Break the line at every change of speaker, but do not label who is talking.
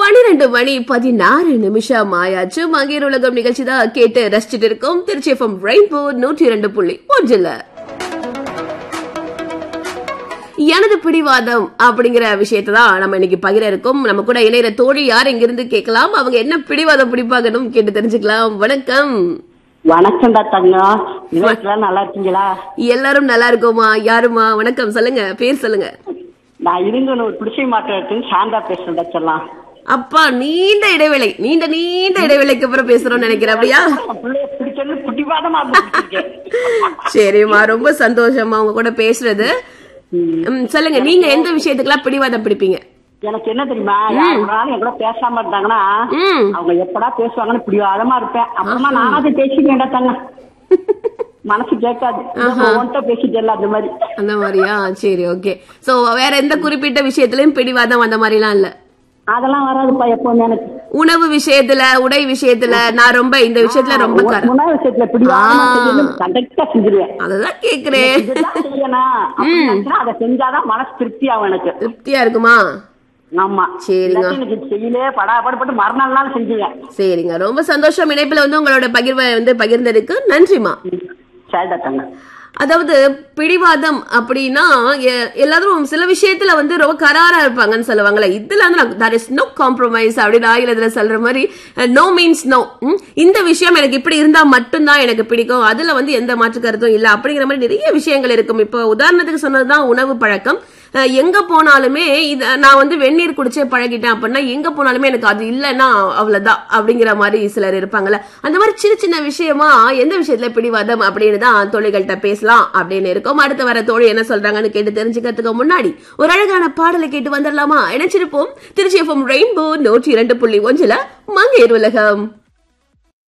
பனிரெண்டு மணி பதினாறு நிமிஷம் ஆயாச்சு மங்கேர் உலகம் நிகழ்ச்சி தான் கேட்டு ரசிச்சுட்டு இருக்கோம் திருச்சி எஃப்எம் ரெயின்போ நூற்றி இரண்டு புள்ளி ஒன்றுல எனது பிடிவாதம் அப்படிங்கிற விஷயத்தை தான் நம்ம இன்னைக்கு பகிர இருக்கோம் நம்ம கூட இணையிற தோழி யார் இங்கிருந்து கேட்கலாம் அவங்க என்ன பிடிவாதம் பிடிப்பாங்கன்னு கேட்டு தெரிஞ்சுக்கலாம் வணக்கம்
வணக்கம்டா தங்கம் நிலையத்துல நல்லா இருக்கீங்களா
எல்லாரும் நல்லா இருக்கோமா யாருமா வணக்கம் சொல்லுங்க பேர் சொல்லுங்க
நான் இருங்கன்னு ஒரு குடிசை மாற்றத்துக்கு சாந்தா பேசுறேன்டா சொல்லலாம்
அப்பா நீண்ட இடைவேளை நீண்ட நீண்ட இடைவேளைக்கு அப்புறம் பேசுறோம்னு நினைக்கிறேன் அப்படியா
என் பிள்ளைய பிடிச்சது புட்டிவாதமா இருந்துச்சு
சரிம்மா ரொம்ப சந்தோஷமா உங்க கூட பேசுறது ம், சொல்லுங்க நீங்க எந்த விஷயத்துக்குலாம் பிடிவாதம் பிடிப்பீங்க
எனக்கு என்ன தெரியுமா யார் ஒரு நாள் என் கூட பேசாம இருந்தாங்கன்னா
ம்
அவங்க எப்படா பேசுவாங்கன்னு பிடிவாதமா இருப்பேன் அப்புறமா நானாவது பேசிக்கேன்டா தங்க மனசு கேட்காது உன்கிட்ட பேசிட்டு அந்த மாதிரி
அந்த மாதிரியா சரி ஓகே சோ வேற எந்த குறிப்பிட்ட விஷயத்திலயும் பிடிவாதம் அந்த மாதிரிலாம் இல்ல
அதெல்லாம் வராதுப்பா எப்பவுமே எனக்கு
உணவு விஷயத்துல உடை விஷயத்துல நான் ரொம்ப இந்த விஷயத்துல ரொம்ப கர
உணவு விஷயத்துல பிடிவாதமா செய்யணும் கரெக்டா செஞ்சிருவேன்
அததான் கேக்குறேன்
இதுதான் செய்யணும் அப்படின்னு நினைச்சா அதை செஞ்சாதான் மனசு திருப்தி ஆகும் எனக்கு
திருப்தியா இருக்குமா
ஆமா
சரிங்க.
இல்லாட்டி எனக்கு செய்யலே படாபடப்பட்டு மறுநாள் நாள் செஞ்சுவேன்
சரிங்க ரொம்ப சந்தோஷம் இணைப்புல வந்து உங்களோட பகிர்வை வந்து பகிர்ந்ததுக்கு நன்றிமா
சரிடா தங்க
அதாவது பிடிவாதம் அப்படின்னா எ- எல்லாரும் சில விஷயத்துல வந்து ரொம்ப கராரா இருப்பாங்கன்னு சொல்லுவாங்கல்ல இதுல வந்து தர் இஸ் நோ காம்ப்ரமைஸ் அப்படின்னு ஆங்கிலத்துல சொல்ற மாதிரி நோ மீன்ஸ் நோ இந்த விஷயம் எனக்கு இப்படி இருந்தா மட்டும்தான் எனக்கு பிடிக்கும் அதுல வந்து எந்த மாற்று கருத்தும் இல்ல அப்படிங்கிற மாதிரி நிறைய விஷயங்கள் இருக்கும் இப்போ உதாரணத்துக்கு சொன்னதுதான் உணவு பழக்கம் அஹ், எங்க போனாலுமே இது நான் வந்து வெந்நீர் குடிச்சே பழகிட்டேன் அப்படின்னா எங்க போனாலுமே எனக்கு அது இல்லைன்னா அவ்வளவுதான் அப்படிங்கிற மாதிரி சிலர் இருப்பாங்கல்ல அந்த மாதிரி சின்ன சின்ன விஷயமா எந்த விஷயத்துல பிடிவாதம் அப்படின்னு தான் தோழிகள்கிட்ட பேசலாம் அப்படின்னு இருக்கும் அடுத்து வர தோழி என்ன சொல்றாங்கன்னு கேட்டு தெரிஞ்சுக்கிறதுக்கு முன்னாடி ஒரு அழகான பாடலை கேட்டு வந்துடலாமா இணைச்சிருப்போம் திருச்சி எஃப்எம் ரெயின்போ நூற்றி இரண்டு புள்ளி ஒன்றுல மங்கேர் உலகம்